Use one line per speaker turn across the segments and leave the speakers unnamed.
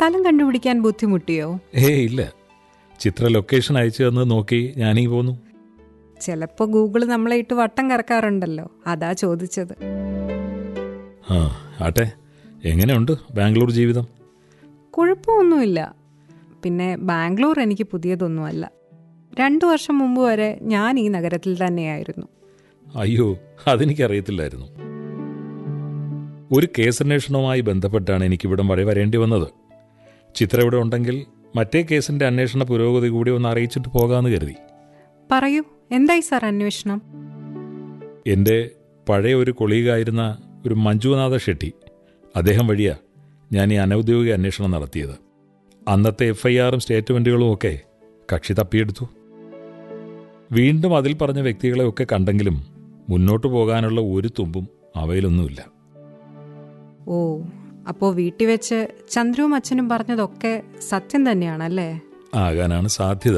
സ്ഥലം കണ്ടുപിടിക്കാൻ ബുദ്ധിമുട്ടിയോ
ഏ ഇല്ല ചിത്ര ലൊക്കേഷൻ അയച്ചു തന്ന് നോക്കി ഞാനീ പോന്നു
ചിലപ്പോൾ ഗൂഗിൾ നമ്മളെ ഇട്ട് വട്ടം കറക്കാറുണ്ടല്ലോ അതാ ചോദിച്ചത്
ആ ആട്ടെ എങ്ങനെയുണ്ട് ബാംഗ്ലൂർ ജീവിതം
കുഴപ്പമൊന്നുമില്ല പിന്നെ ബാംഗ്ലൂർ എനിക്ക് പുതിയതൊന്നുമല്ല രണ്ടു വർഷം മുമ്പ് വരെ ഞാൻ ഈ നഗരത്തിൽ തന്നെയായിരുന്നു
അയ്യോ അതെനിക്കറിയത്തില്ലായിരുന്നു ഒരു കേസന്വേഷണവുമായി ബന്ധപ്പെട്ടാണ് എനിക്കിവിടം വഴി വരേണ്ടി വന്നത് ചിത്ര ഇവിടെ ഉണ്ടെങ്കിൽ മറ്റേ കേസിന്റെ അന്വേഷണ പുരോഗതി കൂടി ഒന്ന് അറിയിച്ചിട്ട് പോകാമെന്ന് കരുതി
പറയൂ എന്തായി സാർ അന്വേഷണം
എൻ്റെ പഴയ ഒരു കൊളീഗായിരുന്ന ഒരു മഞ്ജുനാഥ ഷെട്ടി അദ്ദേഹം വഴിയാ ഞാൻ ഈ അനൗദ്യോഗിക അന്വേഷണം നടത്തിയത് അന്നത്തെ എഫ് ഐ ആറും സ്റ്റേറ്റ്മെൻറ്റുകളും ഒക്കെ കക്ഷി തപ്പിയെടുത്തു വീണ്ടും അതിൽ പറഞ്ഞ വ്യക്തികളെ ഒക്കെ കണ്ടെങ്കിലും മുന്നോട്ടു പോകാനുള്ള ഒരു തുമ്പും അവയിലൊന്നുമില്ല
ഓ അപ്പോൾ വീട്ടിൽ വെച്ച് ചന്ദ്രുവും അച്ഛനും പറഞ്ഞതൊക്കെ സത്യം തന്നെയാണല്ലേ
ആകാനാണ് സാധ്യത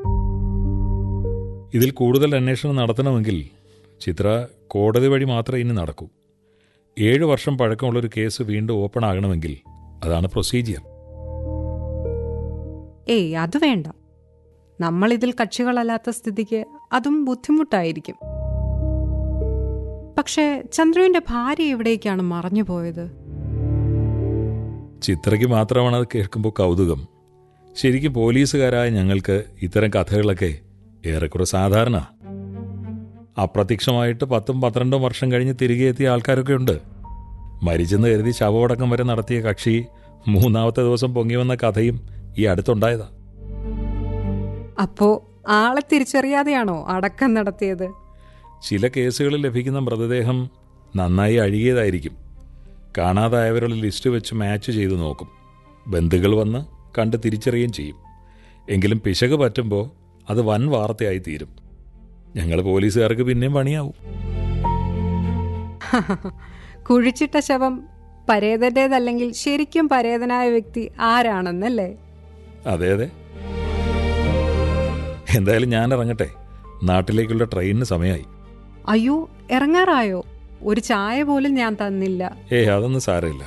ഇതിൽ കൂടുതൽ അന്വേഷണം നടത്തണമെങ്കിൽ ചിത്ര കോടതി വഴി മാത്രമേ ഇനി നടക്കൂ ഏഴ് വർഷം പഴക്കമുള്ളൊരു കേസ് വീണ്ടും ഓപ്പൺ ആകണമെങ്കിൽ അതാണ് പ്രൊസീജിയർ
ഏയ് അത് വേണ്ട നമ്മളിതിൽ കക്ഷികളല്ലാത്ത സ്ഥിതിക്ക് അതും ബുദ്ധിമുട്ടായിരിക്കും പക്ഷേ ചന്ദ്രുവിന്റെ ഭാര്യ എവിടേക്കാണ് മറഞ്ഞു പോയത്
ചിത്രയ്ക്ക് മാത്രമാണ് അത് കേൾക്കുമ്പോൾ കൗതുകം ശരിക്കും പോലീസുകാരായ ഞങ്ങൾക്ക് ഇത്തരം കഥകളൊക്കെ ഏറെക്കുറെ സാധാരണ അപ്രത്യക്ഷമായിട്ട് പത്തും പന്ത്രണ്ടും വർഷം കഴിഞ്ഞ് തിരികെ എത്തിയ ആൾക്കാരൊക്കെ ഉണ്ട് മരിച്ചെന്ന് കരുതി ശവമടക്കം വരെ നടത്തിയ കക്ഷി മൂന്നാമത്തെ ദിവസം പൊങ്ങി വന്ന കഥയും ഈ അടുത്തുണ്ടായതാ
അപ്പോ ആളെ തിരിച്ചറിയാതെയാണോ അടക്കം നടത്തിയത്
ചില കേസുകളിൽ ലഭിക്കുന്ന മൃതദേഹം നന്നായി അഴുകിയതായിരിക്കും കാണാതായവരുടെ ലിസ്റ്റ് വെച്ച് മാച്ച് ചെയ്തു നോക്കും ബന്ധുക്കൾ വന്ന് കണ്ട് തിരിച്ചറിയുകയും ചെയ്യും എങ്കിലും പിശക് പറ്റുമ്പോൾ അത് വൻ വാർത്തയായി തീരും ഞങ്ങൾ പോലീസുകാർക്ക് പിന്നെയും പണിയാവും
കുഴിച്ചിട്ട ശവം പരേതന്റേതല്ലെങ്കിൽ ശരിക്കും പരേതനായ വ്യക്തി ആരാണെന്നല്ലേ
അതെ അതെ എന്തായാലും ഞാൻ ഇറങ്ങട്ടെ നാട്ടിലേക്കുള്ള ട്രെയിനിന് സമയമായി
അയ്യോ ഇറങ്ങാറായോ ഒരു ചായ പോലും ഞാൻ തന്നില്ല
ഏ അതൊന്നും സാരമില്ല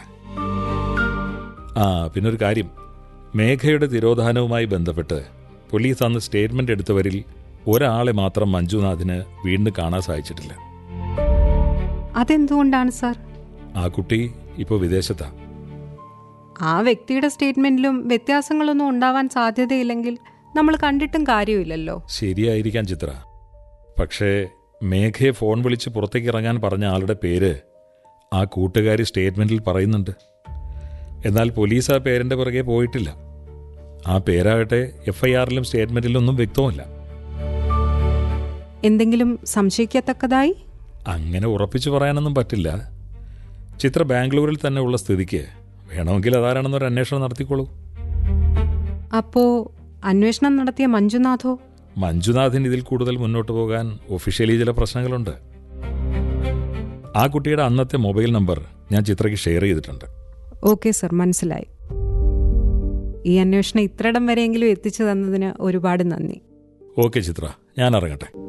ആ പിന്നൊരു കാര്യം മേഘയുടെ തിരോധാനവുമായി ബന്ധപ്പെട്ട് പോലീസ് അന്ന് സ്റ്റേറ്റ്മെന്റ് എടുത്തവരിൽ ഒരാളെ മാത്രം മഞ്ജുനാഥിന് വീണ്ടും കാണാൻ സാധിച്ചിട്ടില്ല
അതെന്തുകൊണ്ടാണ് സാർ
ആ കുട്ടി ഇപ്പോൾ വിദേശത്താ
ആ വ്യക്തിയുടെ സ്റ്റേറ്റ്മെന്റിലും വ്യത്യാസങ്ങളൊന്നും ഉണ്ടാവാൻ സാധ്യതയില്ലെങ്കിൽ നമ്മൾ കണ്ടിട്ടും കാര്യമില്ലല്ലോ
ശരിയായിരിക്കാം ചിത്ര പക്ഷേ മേഘയെ ഫോൺ വിളിച്ച് പുറത്തേക്ക് ഇറങ്ങാൻ പറഞ്ഞ ആളുടെ പേര് ആ കൂട്ടുകാരി സ്റ്റേറ്റ്മെന്റിൽ പറയുന്നുണ്ട് എന്നാൽ പോലീസ് ആ പേരിന്റെ പുറകെ പോയിട്ടില്ല ആ പേരാകട്ടെ എഫ് ഐ ആറിലും സ്റ്റേറ്റ്മെന്റിലും ഒന്നും വ്യക്തമല്ല
എന്തെങ്കിലും സംശയിക്കത്തക്കതായി
അങ്ങനെ ഉറപ്പിച്ചു പറയാനൊന്നും പറ്റില്ല ചിത്ര ബാംഗ്ലൂരിൽ തന്നെ ഉള്ള സ്ഥിതിക്ക് വേണമെങ്കിൽ അതാരാണെന്നൊരു അന്വേഷണം നടത്തിക്കോളൂ
അപ്പോ അന്വേഷണം നടത്തിയ മഞ്ജുനാഥോ
മഞ്ജുനാഥിന് ഇതിൽ കൂടുതൽ മുന്നോട്ട് പോകാൻ ഒഫീഷ്യലി ചില പ്രശ്നങ്ങളുണ്ട് ആ കുട്ടിയുടെ അന്നത്തെ മൊബൈൽ നമ്പർ ഞാൻ ചിത്രയ്ക്ക് ഷെയർ ചെയ്തിട്ടുണ്ട്
ഓക്കെ സർ മനസ്സിലായി ഈ അന്വേഷണം ഇത്രയിടം വരെയെങ്കിലും എത്തിച്ചു തന്നതിന് ഒരുപാട് നന്ദി
ഓക്കെ ചിത്ര ഞാൻ ഇറങ്ങട്ടെ